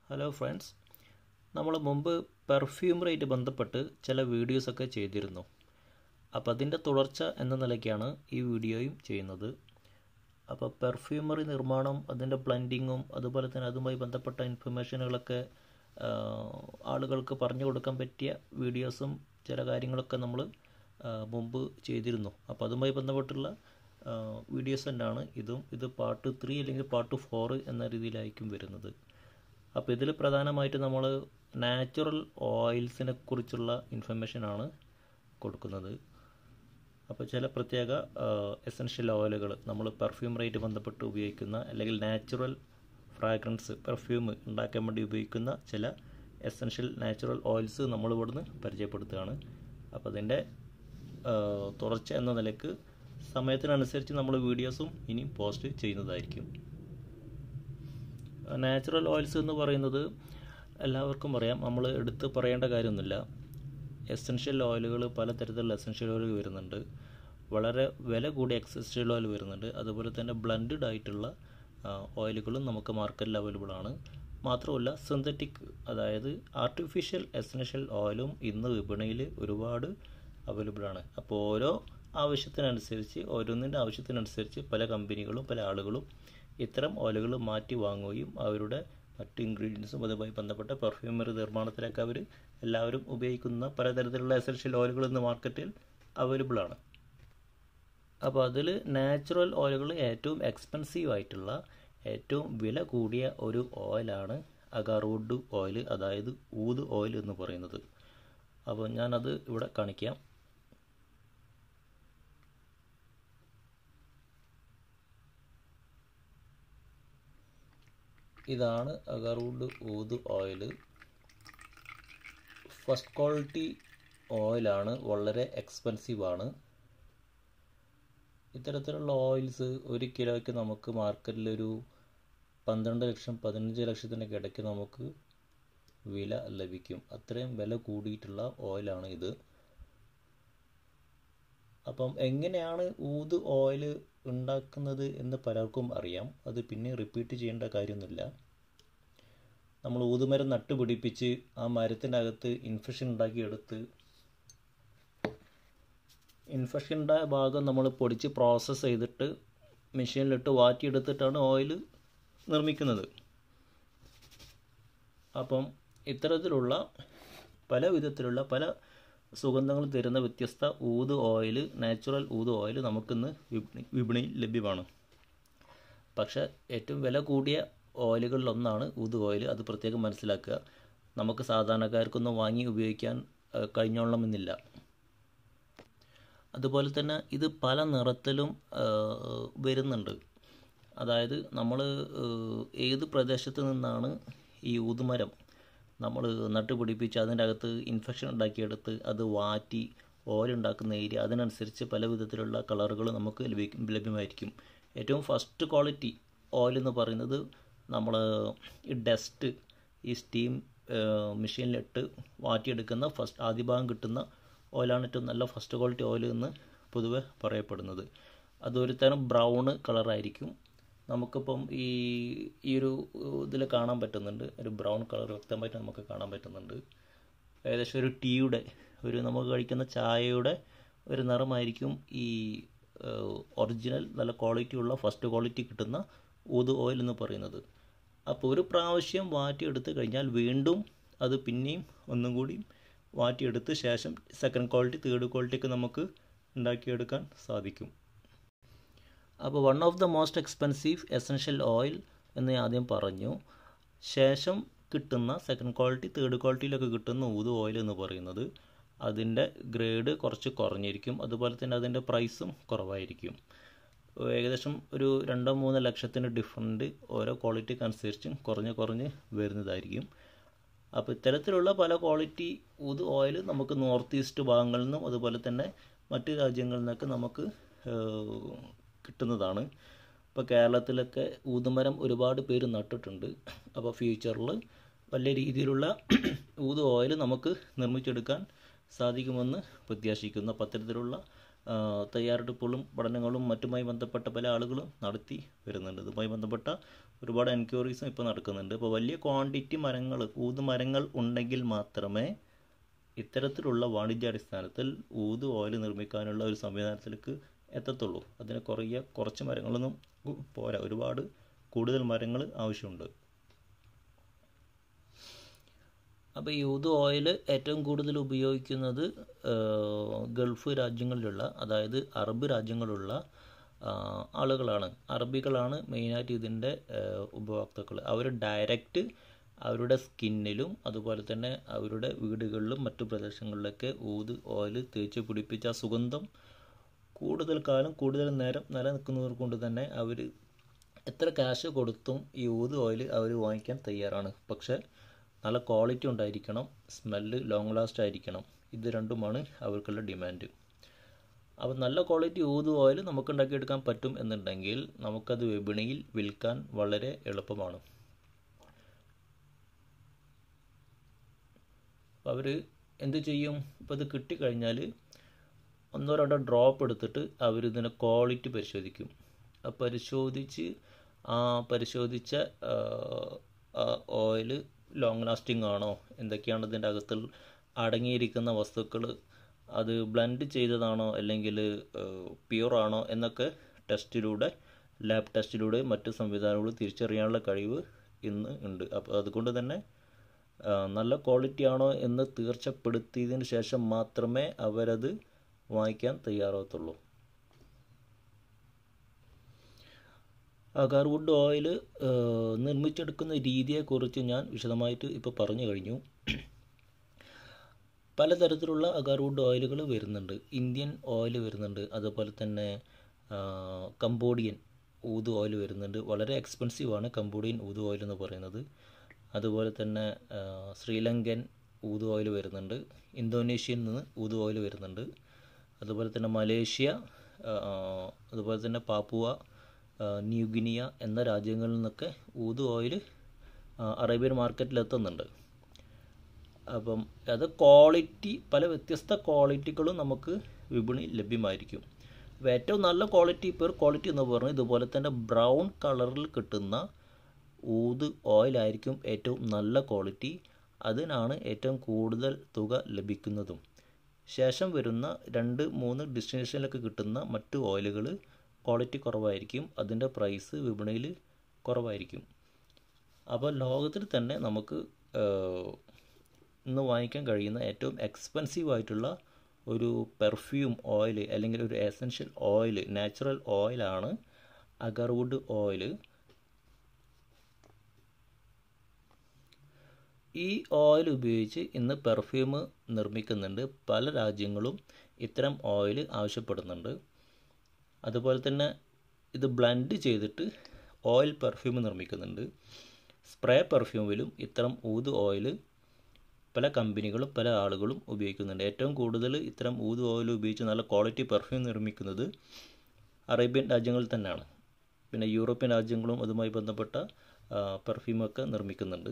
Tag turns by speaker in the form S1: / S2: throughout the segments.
S1: hello friends നമ്മൾ മുമ്പ് പെർഫ്യൂമറായിട്ട് ബന്ധപ്പെട്ട് ചില വീഡിയോസൊക്കെ ചെയ്തിരുന്നു അപ്പോൾ അതിൻ്റെ തുടർച്ച എന്ന നിലയ്ക്കാണ് ഈ വീഡിയോയും ചെയ്യുന്നത് അപ്പോൾ പെർഫ്യൂമറി നിർമ്മാണം അതിൻ്റെ ബ്ലൻഡിങ്ങും അതുപോലെ തന്നെ അതുമായി ബന്ധപ്പെട്ട ഇൻഫർമേഷനുകളൊക്കെ ആളുകൾക്ക് പറഞ്ഞു കൊടുക്കാൻ പറ്റിയ വീഡിയോസും ചില കാര്യങ്ങളൊക്കെ നമ്മൾ മുമ്പ് ചെയ്തിരുന്നു അപ്പോൾ അതുമായി ബന്ധപ്പെട്ടുള്ള വീഡിയോസ് തന്നെയാണ് ഇതും ഇത് പാർട്ട് ത്രീ അല്ലെങ്കിൽ പാർട്ട് ഫോർ എന്ന രീതിയിലായിരിക്കും വരുന്നത് അപ്പോൾ ഇതിൽ പ്രധാനമായിട്ട് നമ്മൾ നാച്ചുറൽ ഓയിൽസിനെ കുറിച്ചുള്ള ഇൻഫർമേഷനാണ് കൊടുക്കുന്നത് അപ്പോൾ ചില പ്രത്യേക എസൻഷ്യൽ ഓയിലുകൾ നമ്മൾ പെർഫ്യൂമറായിട്ട് ബന്ധപ്പെട്ട് ഉപയോഗിക്കുന്ന അല്ലെങ്കിൽ നാച്ചുറൽ ഫ്രാഗ്രൻസ് പെർഫ്യൂം ഉണ്ടാക്കാൻ വേണ്ടി ഉപയോഗിക്കുന്ന ചില എസൻഷ്യൽ നാച്ചുറൽ ഓയിൽസ് നമ്മൾ ഇവിടുന്ന് പരിചയപ്പെടുത്തുകയാണ് അപ്പോൾ അതിൻ്റെ തുടർച്ച എന്ന നിലക്ക് സമയത്തിനനുസരിച്ച് നമ്മൾ വീഡിയോസും ഇനി പോസ്റ്റ് ചെയ്യുന്നതായിരിക്കും നാച്ചുറൽ ഓയിൽസ് എന്ന് പറയുന്നത് എല്ലാവർക്കും അറിയാം നമ്മൾ എടുത്ത് പറയേണ്ട കാര്യമൊന്നുമില്ല എസൻഷ്യൽ ഓയിലുകൾ പലതരത്തിലുള്ള എസൻഷ്യൽ ഓയിൽ വരുന്നുണ്ട് വളരെ വില കൂടിയ എക്സൻഷ്യൽ ഓയിൽ വരുന്നുണ്ട് അതുപോലെ തന്നെ ബ്ലൻഡഡ് ആയിട്ടുള്ള ഓയിലുകളും നമുക്ക് മാർക്കറ്റിൽ അവൈലബിൾ ആണ് മാത്രമല്ല സിന്തറ്റിക് അതായത് ആർട്ടിഫിഷ്യൽ എസൻഷ്യൽ ഓയിലും ഇന്ന് വിപണിയിൽ ഒരുപാട് അവൈലബിൾ ആണ് അപ്പോൾ ഓരോ ആവശ്യത്തിനനുസരിച്ച് ഓരോന്നിൻ്റെ ആവശ്യത്തിനനുസരിച്ച് പല കമ്പനികളും പല ആളുകളും ഇത്തരം ഓയിലുകൾ മാറ്റി വാങ്ങുകയും അവരുടെ മറ്റ് ഇൻഗ്രീഡിയൻസും അതുമായി ബന്ധപ്പെട്ട പെർഫ്യൂമറി നിർമ്മാണത്തിലൊക്കെ അവർ എല്ലാവരും ഉപയോഗിക്കുന്ന പലതരത്തിലുള്ള എസൻഷ്യൽ ഓയിലുകൾ ഇന്ന് മാർക്കറ്റിൽ അവൈലബിൾ ആണ് അപ്പോൾ അതിൽ നാച്ചുറൽ ഓയിലുകൾ ഏറ്റവും എക്സ്പെൻസീവ് ആയിട്ടുള്ള ഏറ്റവും വില കൂടിയ ഒരു ഓയിലാണ് അഗാർവുഡ് ഓയിൽ അതായത് ഊത് ഓയിൽ എന്ന് പറയുന്നത് അപ്പോൾ ഞാനത് ഇവിടെ കാണിക്കാം ഇതാണ് agarwood oud oil first quality ഓയിലാണ് വളരെ എക്സ്പെൻസീവ് ആണ് ഇത്തരത്തിലുള്ള ഓയിൽസ് ഒരു കിലോയ്ക്ക് നമുക്ക് മാർക്കറ്റിലൊരു പന്ത്രണ്ട് ലക്ഷം പതിനഞ്ച് ലക്ഷത്തിനൊക്കെ ഇടയ്ക്ക് നമുക്ക് വില ലഭിക്കും അത്രയും വില കൂടിയിട്ടുള്ള ഓയിലാണ് ഇത് അപ്പം എങ്ങനെയാണ് ഊത് ഓയിൽ ഉണ്ടാക്കുന്നത് എന്ന് പലർക്കും അറിയാം അത് പിന്നെ റിപ്പീറ്റ് ചെയ്യേണ്ട കാര്യമൊന്നുമില്ല നമ്മൾ ഊതുമരം നട്ടുപിടിപ്പിച്ച് ആ മരത്തിൻ്റെ അകത്ത് ഇൻഫെക്ഷൻ ഉണ്ടാക്കിയെടുത്ത് ഇൻഫെക്ഷൻ്റെ ഭാഗം നമ്മൾ പൊടിച്ച് പ്രോസസ്സ് ചെയ്തിട്ട് മെഷീനിലിട്ട് വാറ്റിയെടുത്തിട്ടാണ് ഓയിൽ നിർമ്മിക്കുന്നത് അപ്പം ഇത്തരത്തിലുള്ള പല വിധത്തിലുള്ള പല സുഗന്ധങ്ങൾ തരുന്ന വ്യത്യസ്ത oud oil natural oud oil നമുക്കിന്ന് വിപണി വിപണിയിൽ ലഭ്യമാണ് പക്ഷേ ഏറ്റവും വില കൂടിയ ഓയിലുകളിലൊന്നാണ് ഊത് ഓയിൽ അത് പ്രത്യേകം മനസ്സിലാക്കുക നമുക്ക് സാധാരണക്കാർക്കൊന്നും വാങ്ങി ഉപയോഗിക്കാൻ കഴിഞ്ഞോളണമെന്നില്ല അതുപോലെ തന്നെ ഇത് പല നിറത്തിലും വരുന്നുണ്ട് അതായത് നമ്മൾ ഏത് പ്രദേശത്ത് നിന്നാണ് ഈ ഊതുമരം നമ്മൾ നട്ടുപിടിപ്പിച്ച് അതിൻ്റെ അകത്ത് ഇൻഫെക്ഷൻ ഉണ്ടാക്കിയെടുത്ത് അത് വാറ്റി ഓയിൽ ഉണ്ടാക്കുന്ന ഏരിയ അതിനനുസരിച്ച് പല വിധത്തിലുള്ള കളറുകൾ നമുക്ക് ലഭിക്കും ലഭ്യമായിരിക്കും ഏറ്റവും ഫസ്റ്റ് ക്വാളിറ്റി ഓയിൽ എന്ന് പറയുന്നത് നമ്മൾ ഈ ഡസ്റ്റ് ഈ സ്റ്റീം മെഷീനിലിട്ട് വാറ്റിയെടുക്കുന്ന ഫസ്റ്റ് ആദ്യ ഭാഗം കിട്ടുന്ന ഓയിലാണ് ഏറ്റവും നല്ല ഫസ്റ്റ് ക്വാളിറ്റി ഓയിൽ എന്ന് പൊതുവെ പറയപ്പെടുന്നത് അതൊരു തരം ബ്രൗൺ കളറായിരിക്കും നമുക്കിപ്പം ഈ ഈ ഒരു ഇതിൽ കാണാൻ പറ്റുന്നുണ്ട് ഒരു ബ്രൗൺ കളർ വ്യക്തമായിട്ട് നമുക്ക് കാണാൻ പറ്റുന്നുണ്ട് ഏകദേശം ഒരു ടീയുടെ ഒരു നമുക്ക് കഴിക്കുന്ന ചായയുടെ ഒരു നിറമായിരിക്കും ഈ ഒറിജിനൽ നല്ല ക്വാളിറ്റി ഉള്ള ഫസ്റ്റ് ക്വാളിറ്റി കിട്ടുന്ന ഊത് ഓയിൽ എന്ന് പറയുന്നത് അപ്പോൾ ഒരു പ്രാവശ്യം വാറ്റിയെടുത്ത് കഴിഞ്ഞാൽ വീണ്ടും അത് പിന്നെയും ഒന്നും കൂടി വാറ്റിയെടുത്ത് ശേഷം സെക്കൻഡ് ക്വാളിറ്റി തേർഡ് ക്വാളിറ്റിക്ക് നമുക്ക് ഉണ്ടാക്കിയെടുക്കാൻ സാധിക്കും അപ്പോൾ one of the most expensive essential oil എന്ന് ഞാൻ ആദ്യം പറഞ്ഞു ശേഷം കിട്ടുന്ന സെക്കൻഡ് ക്വാളിറ്റി തേർഡ് ക്വാളിറ്റിയിലൊക്കെ കിട്ടുന്ന ഊത് ഓയിൽ എന്ന് പറയുന്നത് അതിൻ്റെ ഗ്രേഡ് കുറച്ച് കുറഞ്ഞിരിക്കും അതുപോലെ തന്നെ അതിൻ്റെ പ്രൈസും കുറവായിരിക്കും ഏകദേശം ഒരു രണ്ടോ മൂന്നോ ലക്ഷത്തിൻ്റെ ഡിഫറൻറ്റ് ഓരോ ക്വാളിറ്റിക്ക് അനുസരിച്ച് കുറഞ്ഞ് കുറഞ്ഞ് വരുന്നതായിരിക്കും അപ്പോൾ ഇത്തരത്തിലുള്ള പല ക്വാളിറ്റി ഊത് ഓയിൽ നമുക്ക് നോർത്ത് ഈസ്റ്റ് ഭാഗങ്ങളിൽ നിന്നും അതുപോലെ തന്നെ മറ്റ് രാജ്യങ്ങളിൽ നിന്നൊക്കെ നമുക്ക് കിട്ടുന്നതാണ് ഇപ്പോൾ കേരളത്തിലൊക്കെ ഊതുമരം ഒരുപാട് പേര് നട്ടിട്ടുണ്ട് അപ്പോൾ ഫ്യൂച്ചറിൽ വലിയ രീതിയിലുള്ള ഊത് ഓയിൽ നമുക്ക് നിർമ്മിച്ചെടുക്കാൻ സാധിക്കുമെന്ന് പ്രത്യാശിക്കുന്നു അപ്പോൾ അത്തരത്തിലുള്ള ആ, തയ്യാറെടുപ്പുകളും പഠനങ്ങളും മറ്റുമായി ബന്ധപ്പെട്ട പല ആളുകളും നടത്തി വരുന്നുണ്ട് ഇതുമായി ബന്ധപ്പെട്ട ഒരുപാട് എൻക്വയറീസും ഇപ്പോൾ നടക്കുന്നുണ്ട് ഇപ്പോൾ വലിയ ക്വാണ്ടിറ്റി മരങ്ങൾ ഊത് മരങ്ങൾ ഉണ്ടെങ്കിൽ മാത്രമേ ഇത്തരത്തിലുള്ള വാണിജ്യാടിസ്ഥാനത്തിൽ ഊത് ഓയിൽ നിർമ്മിക്കാനുള്ള ഒരു സംവിധാനത്തിലേക്ക് എത്തത്തുള്ളൂ അതിന് കുറേ കുറച്ച് മരങ്ങളൊന്നും പോരാ ഒരുപാട് കൂടുതൽ മരങ്ങൾ ആവശ്യമുണ്ട് അപ്പോൾ ഈ ഊത് ഓയിൽ ഏറ്റവും കൂടുതൽ ഉപയോഗിക്കുന്നത് ഏഹ്, ഗൾഫ് രാജ്യങ്ങളിലുള്ള അതായത് അറബ് രാജ്യങ്ങളിലുള്ള ആ, ആളുകളാണ് അറബികളാണ് മെയിനായിട്ട് ഇതിൻ്റെ ഏഹ്, ഉപഭോക്താക്കൾ അവർ ഡയറക്റ്റ് അവരുടെ സ്കിന്നിലും അതുപോലെ തന്നെ അവരുടെ വീടുകളിലും മറ്റു പ്രദേശങ്ങളിലൊക്കെ ഊത് ഓയിൽ തേച്ച് പിടിപ്പിച്ച ആ സുഗന്ധം കൂടുതൽ കാലം കൂടുതൽ നേരം നിലനിൽക്കുന്നത് കൊണ്ട് തന്നെ അവർ എത്ര ക്യാഷ് കൊടുത്തും ഈ ഊത് ഓയിൽ അവർ വാങ്ങിക്കാൻ തയ്യാറാണ് പക്ഷേ നല്ല ക്വാളിറ്റി ഉണ്ടായിരിക്കണം സ്മെല്ല് ലോങ് ലാസ്റ്റ് ആയിരിക്കണം ഇത് രണ്ടുമാണ് അവർക്കുള്ള ഡിമാൻഡ് അപ്പോൾ നല്ല ക്വാളിറ്റി ഊത് ഓയിൽ നമുക്ക് ഉണ്ടാക്കിയെടുക്കാൻ പറ്റും എന്നുണ്ടെങ്കിൽ നമുക്കത് വിപണിയിൽ വിൽക്കാൻ വളരെ എളുപ്പമാണ് അപ്പോൾ അവർ എന്ത് ചെയ്യും ഇപ്പോൾ ഇത് കിട്ടിക്കഴിഞ്ഞാൽ ഒന്നോ രണ്ടോ ഡ്രോപ്പ് എടുത്തിട്ട് അവരിതിൻ്റെ ക്വാളിറ്റി പരിശോധിക്കും ആ പരിശോധിച്ച് ആ പരിശോധിച്ച ഓയിൽ ലോങ് ലാസ്റ്റിംഗ് ആണോ എന്തൊക്കെയാണ് ഇതിൻ്റെ അകത്തിൽ അടങ്ങിയിരിക്കുന്ന വസ്തുക്കൾ അത് ബ്ലെൻഡ് ചെയ്തതാണോ അല്ലെങ്കിൽ പ്യൂർ ആണോ എന്നൊക്കെ ടെസ്റ്റിലൂടെ ലാബ് ടെസ്റ്റിലൂടെ മറ്റ് സംവിധാനങ്ങൾ തിരിച്ചറിയാനുള്ള കഴിവ് ഇന്ന് ഉണ്ട് അപ്പോൾ അതുകൊണ്ട് തന്നെ ആ, നല്ല ക്വാളിറ്റി ആണോ എന്ന് തീർച്ചപ്പെടുത്തിയതിന് ശേഷം മാത്രമേ അവരത് വാങ്ങിക്കാൻ തയ്യാറാവത്തുള്ളൂ അഗാർവുഡ് ഓയിൽ നിർമ്മിച്ചെടുക്കുന്ന രീതിയെക്കുറിച്ച് ഞാൻ വിശദമായിട്ട് ഇപ്പോൾ പറഞ്ഞു കഴിഞ്ഞു പലതരത്തിലുള്ള അഗാർവുഡ് ഓയിലുകൾ വരുന്നുണ്ട് ഇന്ത്യൻ ഓയിൽ വരുന്നുണ്ട് അതുപോലെ തന്നെ ആ, കംബോഡിയൻ ഊത് ഓയിൽ വരുന്നുണ്ട് വളരെ എക്സ്പെൻസീവ് ആണ് കംബോഡിയൻ ഊത് ഓയിൽ എന്ന് പറയുന്നത് അതുപോലെ തന്നെ ആ, ശ്രീലങ്കൻ ഊത് ഓയിൽ വരുന്നുണ്ട് ഇന്തോനേഷ്യയിൽ നിന്ന് ഊത് ഓയിൽ വരുന്നുണ്ട് അതുപോലെ തന്നെ മലേഷ്യ ആ, അതുപോലെ തന്നെ പാപ്പുവ ആ, ന്യൂഗിനിയ എന്ന രാജ്യങ്ങളിൽ നിന്നൊക്കെ ഊത് ഓയിൽ അറേബ്യൻ മാർക്കറ്റിൽ എത്തുന്നുണ്ട് അപ്പം അത് ക്വാളിറ്റി പല വ്യത്യസ്ത ക്വാളിറ്റികളും നമുക്ക് വിപണിയിൽ ലഭ്യമായിരിക്കും അപ്പോൾ ഏറ്റവും നല്ല ക്വാളിറ്റി ഇപ്പോൾ ക്വാളിറ്റി എന്ന് പറഞ്ഞാൽ ഇതുപോലെ തന്നെ ബ്രൗൺ കളറിൽ കിട്ടുന്ന ഊത് ഓയിലായിരിക്കും ഏറ്റവും നല്ല ക്വാളിറ്റി അതിനാണ് ഏറ്റവും കൂടുതൽ തുക ലഭിക്കുന്നതും ശേഷം വരുന്ന രണ്ട് മൂന്ന് ഡെസ്റ്റിനേഷനിലൊക്കെ കിട്ടുന്ന മറ്റു ഓയിലുകൾ ക്വാളിറ്റി കുറവായിരിക്കും അതിൻ്റെ പ്രൈസ് വിപണിയിൽ കുറവായിരിക്കും അപ്പോൾ ലോകത്തിൽ തന്നെ നമുക്ക് ഏഹ്, ഇന്ന് വാങ്ങിക്കാൻ കഴിയുന്ന ഏറ്റവും എക്സ്പെൻസീവ് ആയിട്ടുള്ള ഒരു പെർഫ്യൂം ഓയിൽ അല്ലെങ്കിൽ ഒരു എസൻഷ്യൽ ഓയിൽ നാച്ചുറൽ ഓയിലാണ് അഗർവുഡ് ഓയിൽ ഈ ഓയിൽ ഉപയോഗിച്ച് ഇന്ന് പെർഫ്യൂം നിർമ്മിക്കുന്നുണ്ട് പല രാജ്യങ്ങളും ഇത്തരം ഓയിൽ ആവശ്യപ്പെടുന്നുണ്ട് അതുപോലെ തന്നെ ഇത് ബ്ലെൻഡ് ചെയ്തിട്ട് ഓയിൽ പെർഫ്യൂം നിർമ്മിക്കുന്നുണ്ട് സ്പ്രേ പെർഫ്യൂമിലും ഇത്തരം ഊത് ഓയിൽ പല കമ്പനികളും പല ആളുകളും ഉപയോഗിക്കുന്നുണ്ട് ഏറ്റവും കൂടുതൽ ഇത്തരം ഊത് ഓയിൽ ഉപയോഗിച്ച് നല്ല ക്വാളിറ്റി പെർഫ്യൂം നിർമ്മിക്കുന്നത് അറേബ്യൻ രാജ്യങ്ങളിൽ തന്നെയാണ് പിന്നെ യൂറോപ്യൻ രാജ്യങ്ങളും അതുമായി ബന്ധപ്പെട്ട പെർഫ്യൂമൊക്കെ നിർമ്മിക്കുന്നുണ്ട്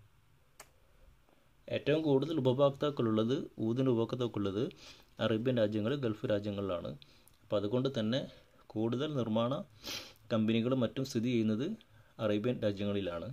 S1: ഏറ്റവും കൂടുതൽ ഉപഭോക്താക്കളുള്ളത് ഊതിന് ഉപഭോക്താക്കളുള്ളത് അറേബ്യൻ രാജ്യങ്ങൾ ഗൾഫ് രാജ്യങ്ങളിലാണ് അപ്പോൾ അതുകൊണ്ട് തന്നെ കൂടുതൽ നിർമ്മാണ കമ്പനികളും മറ്റും സ്ഥിതി ചെയ്യുന്നത് അറേബ്യൻ രാജ്യങ്ങളിലാണ്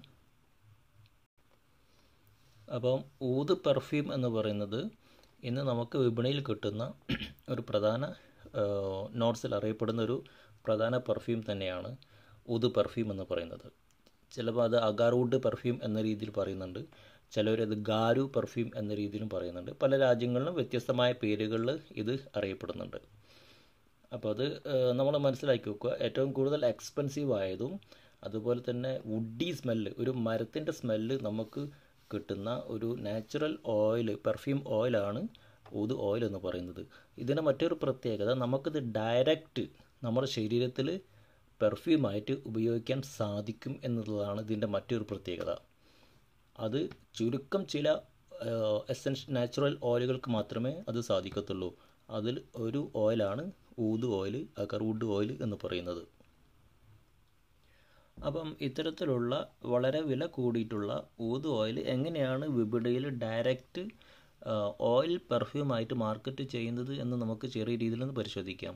S1: അപ്പം ഊത് പെർഫ്യൂം എന്ന് പറയുന്നത് ഇന്ന് നമുക്ക് വിപണിയിൽ കിട്ടുന്ന ഒരു പ്രധാന നോട്ട്സിൽ അറിയപ്പെടുന്ന ഒരു പ്രധാന പെർഫ്യൂം തന്നെയാണ് ഊത് പെർഫ്യൂം എന്ന് പറയുന്നത് ചിലപ്പോൾ അത് അഗാർവുഡ് പെർഫ്യൂം എന്ന രീതിയിൽ പറയുന്നുണ്ട് ചിലവരത് ഗാരു പെർഫ്യൂം എന്ന രീതിയിലും പറയുന്നുണ്ട് പല രാജ്യങ്ങളിലും വ്യത്യസ്തമായ പേരുകളിൽ ഇത് അറിയപ്പെടുന്നുണ്ട് അപ്പോൾ അത് നമ്മൾ മനസ്സിലാക്കി വെക്കുക ഏറ്റവും കൂടുതൽ എക്സ്പെൻസീവ് ആയതും അതുപോലെ തന്നെ വുഡി സ്മെല്ല് ഒരു മരത്തിൻ്റെ സ്മെല്ല് നമുക്ക് കിട്ടുന്ന ഒരു നാച്ചുറൽ ഓയിൽ പെർഫ്യൂം ഓയിലാണ് ഊത് ഓയിൽ എന്ന് പറയുന്നത് ഇതിന് മറ്റൊരു പ്രത്യേകത നമുക്കിത് ഡയറക്റ്റ് നമ്മുടെ ശരീരത്തിൽ പെർഫ്യൂമായിട്ട് ഉപയോഗിക്കാൻ സാധിക്കും എന്നുള്ളതാണ് ഇതിൻ്റെ മറ്റൊരു പ്രത്യേകത അത് ചുരുക്കം ചില എസൻസ് നാച്ചുറൽ ഓയിലുകൾക്ക് മാത്രമേ അത് സാധിക്കത്തുള്ളൂ അതിൽ ഒരു ഓയിലാണ് ഊത് ഓയിൽ അഗർവുഡ് ഓയിൽ എന്ന് പറയുന്നത് അപ്പം ഇത്തരത്തിലുള്ള വളരെ വില കൂടിയിട്ടുള്ള ഊത് ഓയിൽ എങ്ങനെയാണ് വിപണിയിൽ ഡയറക്റ്റ് ഓയിൽ പെർഫ്യൂമായിട്ട് മാർക്കറ്റ് ചെയ്യുന്നത് എന്ന് നമുക്ക് ചെറിയ രീതിയിൽ ഒന്ന് പരിശോധിക്കാം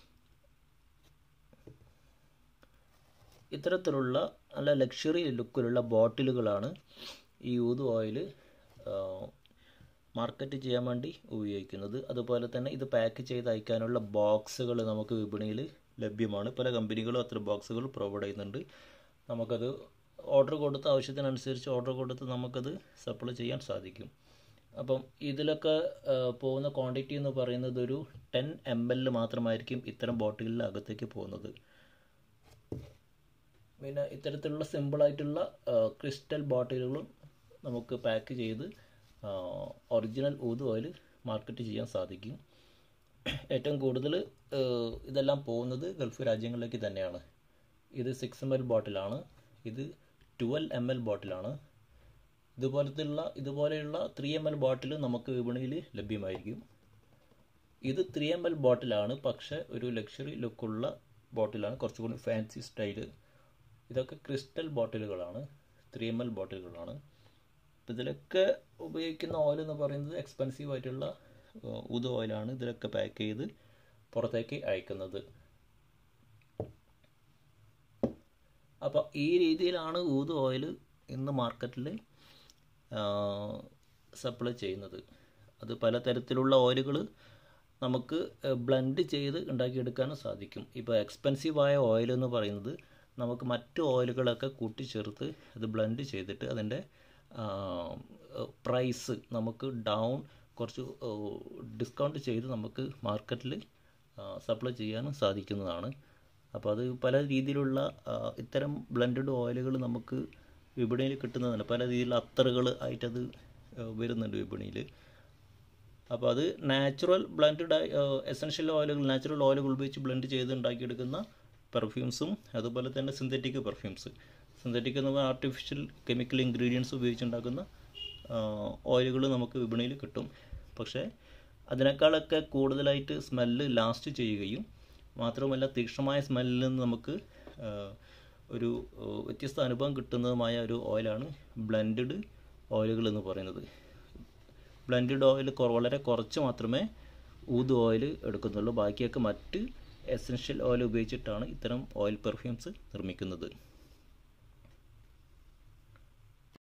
S1: ഇത്തരത്തിലുള്ള നല്ല ലക്ഷറി ലുക്കിലുള്ള ബോട്ടിലുകളാണ് ഈ ഊത് ഓയിൽ മാർക്കറ്റ് ചെയ്യാൻ വേണ്ടി ഉപയോഗിക്കുന്നത് അതുപോലെ തന്നെ ഇത് പാക്ക് ചെയ്ത് അയക്കാനുള്ള ബോക്സുകൾ നമുക്ക് വിപണിയിൽ ലഭ്യമാണ് പല കമ്പനികളും അത്ര ബോക്സുകൾ പ്രൊവൈഡ് ചെയ്യുന്നുണ്ട് നമുക്കത് ഓർഡർ കൊടുത്ത ആവശ്യത്തിനനുസരിച്ച് ഓർഡർ കൊടുത്ത് നമുക്കത് സപ്ലൈ ചെയ്യാൻ സാധിക്കും അപ്പം ഇതിലൊക്കെ പോകുന്ന ക്വാണ്ടിറ്റി എന്ന് പറയുന്നത് ഒരു ടെൻ എം എൽ മാത്രമായിരിക്കും ഇത്തരം ബോട്ടിലിൻ്റെ അകത്തേക്ക് പോകുന്നത് പിന്നെ ഇത്തരത്തിലുള്ള സിമ്പിളായിട്ടുള്ള ക്രിസ്റ്റൽ ബോട്ടിലുകളും നമുക്ക് പാക്ക് ചെയ്ത് ഒറിജിനൽ ഊത് ഓയിൽ മാർക്കറ്റ് ചെയ്യാൻ സാധിക്കും ഏറ്റവും കൂടുതൽ ഇതെല്ലാം പോകുന്നത് ഗൾഫ് രാജ്യങ്ങളിലേക്ക് തന്നെയാണ് ഇത് സിക്സ് എം എൽ ബോട്ടിലാണ് ഇത് ട്വൽവ് എം എൽ ബോട്ടിലാണ് ഇതുപോലത്തുള്ള ഇതുപോലെയുള്ള ത്രീ എം എൽ ബോട്ടിൽ നമുക്ക് വിപണിയിൽ ലഭ്യമായിരിക്കും ഇത് ത്രീ എം എൽ ബോട്ടിലാണ് പക്ഷേ ഒരു ലക്ഷറി ലുക്കുള്ള ബോട്ടിലാണ് കുറച്ചുകൂടി ഫാൻസി സ്റ്റൈല് ഇതൊക്കെ ക്രിസ്റ്റൽ ബോട്ടിലുകളാണ് ത്രീ എം എൽ ബോട്ടിലുകളാണ് അപ്പോൾ ഇതിലൊക്കെ ഉപയോഗിക്കുന്ന ഓയിൽ എന്ന് പറയുന്നത് എക്സ്പെൻസീവ് ആയിട്ടുള്ള ഊത് ഓയിലാണ് ഇതിലൊക്കെ പാക്ക് ചെയ്ത് പുറത്തേക്ക് അയക്കുന്നത് അപ്പോൾ ഈ രീതിയിലാണ് ഊത് ഓയിൽ ഇന്ന് മാർക്കറ്റിൽ സപ്ലൈ ചെയ്യുന്നത് അത് പലതരത്തിലുള്ള ഓയിലുകൾ നമുക്ക് ബ്ലെൻഡ് ചെയ്ത് ഉണ്ടാക്കിയെടുക്കാനും സാധിക്കും ഇപ്പോൾ എക്സ്പെൻസീവായ ഓയിൽ എന്ന് പറയുന്നത് നമുക്ക് മറ്റു ഓയിലുകളൊക്കെ കൂട്ടിച്ചേർത്ത് അത് ബ്ലെൻഡ് ചെയ്തിട്ട് അതിൻ്റെ പ്രൈസ് നമുക്ക് ഡൗൺ കുറച്ച് ഡിസ്കൗണ്ട് ചെയ്ത് നമുക്ക് മാർക്കറ്റിൽ സപ്ലൈ ചെയ്യാനും സാധിക്കുന്നതാണ് അപ്പോൾ അത് പല രീതിയിലുള്ള ഇത്തരം ബ്ലെൻഡഡ് ഓയിലുകൾ നമുക്ക് വിപണിയിൽ കിട്ടുന്നതാണ് പല രീതിയിലുള്ള അത്തറുകൾ ആയിട്ടത് വരുന്നുണ്ട് വിപണിയിൽ അപ്പോൾ അത് നാച്ചുറൽ ബ്ലെൻഡഡ് എസൻഷ്യൽ ഓയിലുകൾ നാച്ചുറൽ ഓയിലുകൾ ഉപയോഗിച്ച് ബ്ലെൻഡ് ചെയ്ത് ഉണ്ടാക്കിയെടുക്കുന്ന പെർഫ്യൂംസും അതുപോലെ തന്നെ സിന്തറ്റിക് പെർഫ്യൂംസ് സിന്തറ്റിക് എന്ന് പറഞ്ഞാൽ ആർട്ടിഫിഷ്യൽ കെമിക്കൽ ഇൻഗ്രീഡിയൻസ് ഉപയോഗിച്ചുണ്ടാക്കുന്ന ഓയിലുകൾ നമുക്ക് വിപണിയിൽ കിട്ടും പക്ഷേ അതിനേക്കാളൊക്കെ കൂടുതലായിട്ട് സ്മെല്ല് ലാസ്റ്റ് ചെയ്യുകയും മാത്രമല്ല തീക്ഷ്ണമായ സ്മെല്ലിൽ നിന്ന് നമുക്ക് ഒരു വ്യത്യസ്ത അനുഭവം കിട്ടുന്നതുമായ ഒരു ഓയിലാണ് ബ്ലെൻഡഡ് ഓയിലുകൾ എന്ന് പറയുന്നത് ബ്ലെൻഡഡ് ഓയിൽ വളരെ കുറച്ച് മാത്രമേ ഊത് ഓയിൽ എടുക്കുന്നുള്ളൂ ബാക്കിയൊക്കെ മറ്റ് എസൻഷ്യൽ ഓയിൽ ഉപയോഗിച്ചിട്ടാണ് ഇത്തരം ഓയിൽ പെർഫ്യൂംസ് നിർമ്മിക്കുന്നത്